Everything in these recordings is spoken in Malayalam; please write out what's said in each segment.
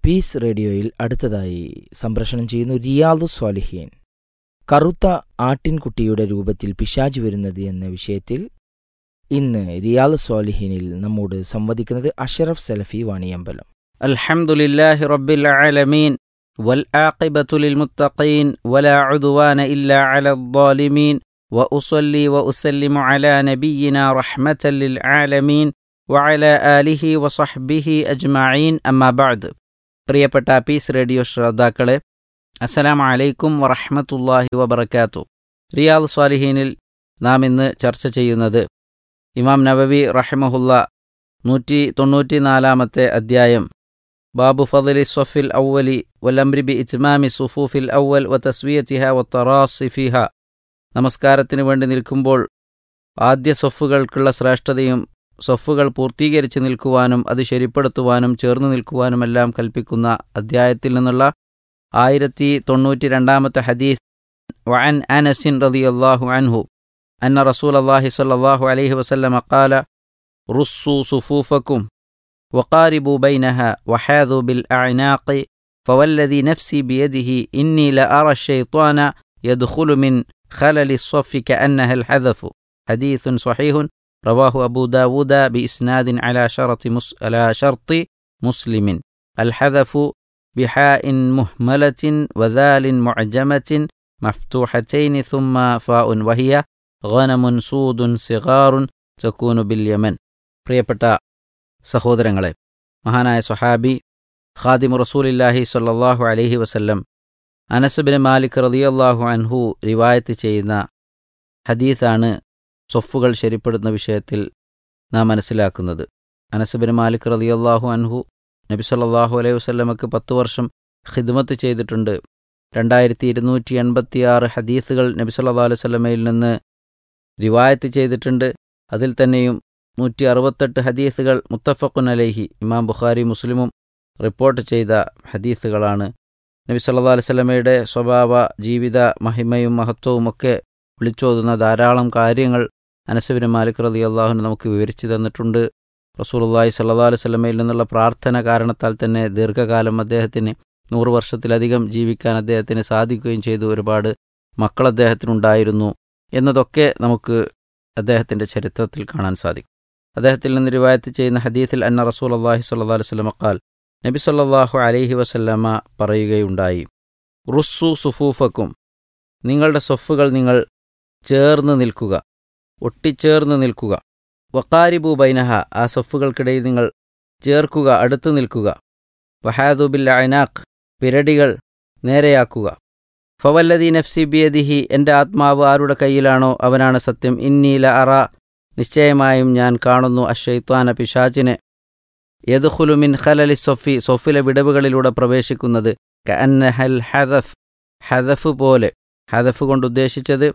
പീസ് റേഡിയോയിൽ അടുത്തതായി സംപ്രേഷണം ചെയ്യുന്നു റിയാദു സ്വാലിഹീൻ കറുത്ത ആട്ടിൻകുട്ടിയുടെ രൂപത്തിൽ പിശാജ് വരുന്നത് എന്ന വിഷയത്തിൽ ഇന്ന് റിയാദ് സ്വാലിഹീനിൽ നമ്മോട് സംവദിക്കുന്നത് അഷറഫ് സലഫി വാണിയമ്പലം الحمد لله رب العالمين والعاقبة للمتقين ولا عدوان إلا على الظالمين وأصلي وأسلم على نبينا رحمة للعالمين وعلى آله وصحبه أجمعين أما بعد പ്രിയപ്പെട്ട പീസ് റേഡിയോ ശ്രോതാക്കളെ അസ്സലാം അലൈക്കും വറഹ്മത്തുള്ളാഹി വബർക്കാത്തു റിയാദ് സ്വാലിഹീനിൽ നാം ഇന്ന് ചർച്ച ചെയ്യുന്നത് ഇമാം നവവി റഹ്മഹുല്ല നൂറ്റി തൊണ്ണൂറ്റിനാലാമത്തെ അധ്യായം ബാബു ഫضل الصف الأول والأمر بإتمام صفوف الأول وتسويتها والتراص فيها നമസ്കാരത്തിന് വേണ്ടി നിൽക്കുമ്പോൾ ആദ്യ സൊഫുകൾക്കുള്ള ശ്രേഷ്ഠതയും സൊഫുകൾ പൂർത്തീകരിച്ച് നിൽക്കുവാനും അത് ശരിപ്പെടുത്തുവാനും ചേർന്ന് നിൽക്കുവാനുമെല്ലാം കൽപ്പിക്കുന്ന അധ്യായത്തിൽ നിന്നുള്ള ആയിരത്തി തൊണ്ണൂറ്റി രണ്ടാമത്തെ ഹദീസ് വഅൻ അനസിൻ റളിയല്ലാഹു അൻഹു അന്ന റസൂൽ അള്ളാഹി സ്വല്ലല്ലാഹു അലൈഹി വസല്ലമ ഖാല റുസ്സു സുഫൂഫക്കും وقاربوا بينها وحاذوا بالأعناق فوالذي نفسي بيده إني لأرى الشيطان يدخل من خلل الصف كأنها الحذف حديث صحيح رواه أبو داود بإسناد على شرط, مس... على شرط مسلم الحذف بحاء مهملة وذال معجمة مفتوحتين ثم فاء وهي غنم سود صغار تكون باليمن പ്രിയപ്പെട്ട സഹോദരങ്ങളെ മഹാനായ സ്വഹാബി ഖാദിമു റസൂലില്ലാഹി സ്വല്ലല്ലാഹു അലൈഹി വസല്ലം അനസുബിന് മാലിക് റളിയല്ലാഹു അൻഹു റിവായത്ത് ചെയ്യുന്ന ഹദീസാണ് സൊഫുകൾ ശരിപ്പെടുന്ന വിഷയത്തിൽ നാം മനസ്സിലാക്കുന്നത് അനസുബിന് മാലിക് റളിയല്ലാഹു അൻഹു നബി സല്ലല്ലാഹു അലൈഹി വസല്ലമക്ക് പത്ത് വർഷം ഖിദ്മത്ത് ചെയ്തിട്ടുണ്ട് രണ്ടായിരത്തി ഇരുന്നൂറ്റി എൺപത്തിയാറ് ഹദീസുകൾ നബി സല്ലല്ലാഹു അലൈഹി വസല്ലമയിൽ നിന്ന് റിവായത്ത് ചെയ്തിട്ടുണ്ട് അതിൽ തന്നെയും നൂറ്റി അറുപത്തെട്ട് ഹദീസുകൾ മുത്തഫഖുൻ അലൈഹി ഇമാം ബുഖാരി മുസ്ലിമും റിപ്പോർട്ട് ചെയ്ത ഹദീസുകളാണ് നബി സല്ലാ അലൈവല്ലമയുടെ സ്വഭാവ ജീവിത മഹിമയും മഹത്വവും ഒക്കെ വിളിച്ചോതുന്ന ധാരാളം കാര്യങ്ങൾ അനസബിന് മാലിക് റതി അള്ളാഹുന് നമുക്ക് വിവരിച്ചു തന്നിട്ടുണ്ട് റസൂലുള്ളാഹി സല്ലാ അലൈവല്ലമയിൽ നിന്നുള്ള പ്രാർത്ഥന കാരണത്താൽ തന്നെ ദീർഘകാലം അദ്ദേഹത്തിന് നൂറ് വർഷത്തിലധികം ജീവിക്കാൻ അദ്ദേഹത്തിന് സാധിക്കുകയും ചെയ്തു ഒരുപാട് മക്കൾ അദ്ദേഹത്തിനുണ്ടായിരുന്നു എന്നതൊക്കെ നമുക്ക് അദ്ദേഹത്തിൻ്റെ ചരിത്രത്തിൽ കാണാൻ സാധിക്കും അദ്ദേഹത്തിൽ നിന്ന് റിവായത്ത് ചെയ്യുന്ന ഹദീസിൽ അന്ന റസൂൽ അള്ളാഹി സ്വല്ലാ വസ്ലമ ഖാൽ നബി സല്ലാഹു അലൈഹി വസല്ലമ പറയുകയുണ്ടായി റുസ്സു സുഫൂഫക്കും നിങ്ങളുടെ സൊഫുകൾ നിങ്ങൾ ചേർന്ന് നിൽക്കുക ഒട്ടിച്ചേർന്ന് നിൽക്കുക വക്കാരിബു ബൈനഹ ആ സൊഫുകൾക്കിടയിൽ നിങ്ങൾ ചേർക്കുക അടുത്ത് നിൽക്കുക വഹാദുബിൽ അയനാഖ് പിരടികൾ നേരെയാക്കുക ഫവല്ലദി നഫ്സി ബിയദിഹി എൻ്റെ ആത്മാവ് ആരുടെ കയ്യിലാണോ അവനാണ് സത്യം ഇന്നീല അറ നിശ്ചയമായും ഞാൻ കാണുന്നു അഷൈത്വാന പിശാച്ചിനെ യദ്ഖുലുമിൻ ഖലലി സൊഫി സൊഫിലെ വിടവുകളിലൂടെ പ്രവേശിക്കുന്നത് കഅന്നഹൽ ഹദഫ് ഹദഫ് പോലെ ഹദഫ് കൊണ്ട് ഉദ്ദേശിച്ചത്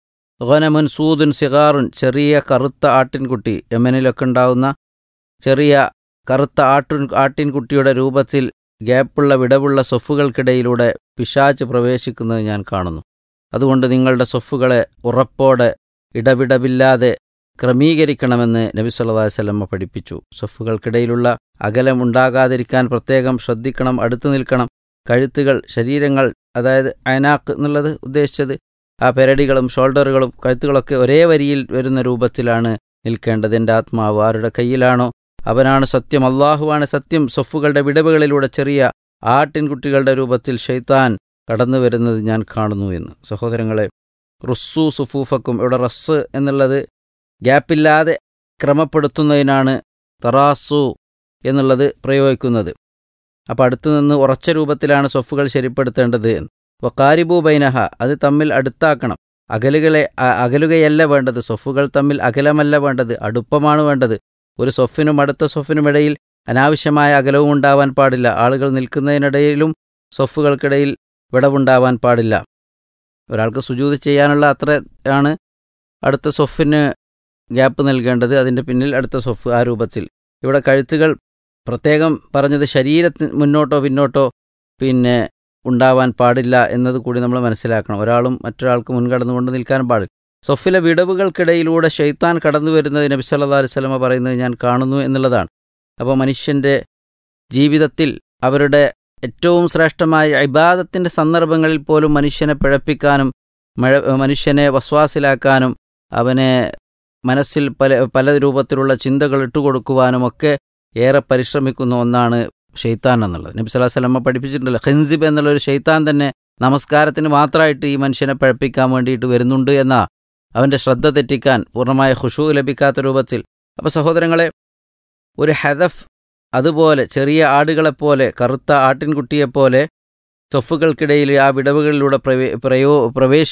ഖനമുൻ സൂദുൻ സിഗാറുൻ ചെറിയ കറുത്ത ആട്ടിൻകുട്ടി യമനിലൊക്കെ ഉണ്ടാവുന്ന ചെറിയ കറുത്ത ആട്ടിൻ ആട്ടിൻകുട്ടിയുടെ രൂപത്തിൽ ഗ്യാപ്പുള്ള വിടവുള്ള സൊഫുകൾക്കിടയിലൂടെ പിശാച്ച് പ്രവേശിക്കുന്നത് ഞാൻ കാണുന്നു അതുകൊണ്ട് നിങ്ങളുടെ സൊഫുകളെ ഉറപ്പോടെ ഇടവിടവില്ലാതെ ക്രമീകരിക്കണമെന്ന് നബി സല്ലല്ലാഹു അലൈഹി വസല്ലം പഠിപ്പിച്ചു സൊഫുകൾക്കിടയിലുള്ള അകലം ഉണ്ടാകാതിരിക്കാൻ പ്രത്യേകം ശ്രദ്ധിക്കണം അടുത്തു നിൽക്കണം കഴുത്തുകൾ ശരീരങ്ങൾ അതായത് അയനാക്ക് എന്നുള്ളത് ഉദ്ദേശിച്ചത് ആ പെരടികളും ഷോൾഡറുകളും കഴുത്തുകളൊക്കെ ഒരേ വരിയിൽ വരുന്ന രൂപത്തിലാണ് നിൽക്കേണ്ടത് എൻ്റെ ആത്മാവ് ആരുടെ കയ്യിലാണോ അവനാണ് സത്യം അള്ളാഹുവാണ് സത്യം സൊഫുകളുടെ വിടവുകളിലൂടെ ചെറിയ ആട്ടിൻകുട്ടികളുടെ രൂപത്തിൽ ഷെയ്ത്താൻ കടന്നു വരുന്നത് ഞാൻ കാണുന്നു എന്ന് സഹോദരങ്ങളെ റുസ്സു സുഫൂഫക്കും ഇവിടെ റസ് എന്നുള്ളത് ഗ്യാപ്പില്ലാതെ ക്രമപ്പെടുത്തുന്നതിനാണ് തറാസു എന്നുള്ളത് പ്രയോഗിക്കുന്നത് അപ്പോൾ അടുത്തു നിന്ന് ഉറച്ച രൂപത്തിലാണ് സൊഫുകൾ ശരിപ്പെടുത്തേണ്ടത് വക്കാരിബു ബൈനഹ അത് തമ്മിൽ അടുത്താക്കണം അകലുകളെ അകലുകയല്ല വേണ്ടത് സൊഫുകൾ തമ്മിൽ അകലമല്ല വേണ്ടത് അടുപ്പമാണ് വേണ്ടത് ഒരു സൊഫിനും അടുത്ത സൊഫിനുമിടയിൽ അനാവശ്യമായ അകലവും ഉണ്ടാവാൻ പാടില്ല ആളുകൾ നിൽക്കുന്നതിനിടയിലും സൊഫുകൾക്കിടയിൽ വിടവുണ്ടാവാൻ പാടില്ല ഒരാൾക്ക് സുജൂത് ചെയ്യാനുള്ള അത്ര ആണ് അടുത്ത സൊഫിന് ഗ്യാപ്പ് നൽകേണ്ടത് അതിൻ്റെ പിന്നിൽ അടുത്ത സൊഫ് ആ രൂപത്തിൽ ഇവിടെ കഴുത്തുകൾ പ്രത്യേകം പറഞ്ഞത് ശരീരത്തിന് മുന്നോട്ടോ പിന്നോട്ടോ പിന്നെ ഉണ്ടാവാൻ പാടില്ല എന്നത് കൂടി നമ്മൾ മനസ്സിലാക്കണം ഒരാളും മറ്റൊരാൾക്ക് മുൻകടന്നുകൊണ്ട് നിൽക്കാൻ പാടില്ല സൊഫിലെ വിടവുകൾക്കിടയിലൂടെ ഷെയ്ത്താൻ കടന്നു വരുന്നത് നബി സല്ലാ അലുസലമ പറയുന്നത് ഞാൻ കാണുന്നു എന്നുള്ളതാണ് അപ്പോൾ മനുഷ്യൻ്റെ ജീവിതത്തിൽ അവരുടെ ഏറ്റവും ശ്രേഷ്ഠമായ ഇബാദത്തിൻ്റെ സന്ദർഭങ്ങളിൽ പോലും മനുഷ്യനെ പിഴപ്പിക്കാനും മഴ മനുഷ്യനെ വസ്വാസിലാക്കാനും അവനെ മനസ്സിൽ പല പല രൂപത്തിലുള്ള ചിന്തകൾ ഇട്ടുകൊടുക്കുവാനുമൊക്കെ ഏറെ പരിശ്രമിക്കുന്ന ഒന്നാണ് ഷെയ്ത്താൻ എന്നുള്ളത് നബി സല്ലല്ലാഹു അലൈഹി വസല്ലമ പഠിപ്പിച്ചിട്ടുണ്ടല്ലോ ഖൻസിബ് എന്നുള്ളൊരു ഷെയ്ത്താൻ തന്നെ നമസ്കാരത്തിന് മാത്രമായിട്ട് ഈ മനുഷ്യനെ പഴപ്പിക്കാൻ വേണ്ടിയിട്ട് വരുന്നുണ്ട് എന്ന അവൻ്റെ ശ്രദ്ധ തെറ്റിക്കാൻ പൂർണ്ണമായ ഖുഷു ലഭിക്കാത്ത രൂപത്തിൽ അപ്പോൾ സഹോദരങ്ങളെ ഒരു ഹദഫ് അതുപോലെ ചെറിയ ആടുകളെപ്പോലെ കറുത്ത ആട്ടിൻകുട്ടിയെപ്പോലെ തൊഫുകൾക്കിടയിൽ ആ വിടവുകളിലൂടെ പ്രവേ പ്രയോ പ്രവേശി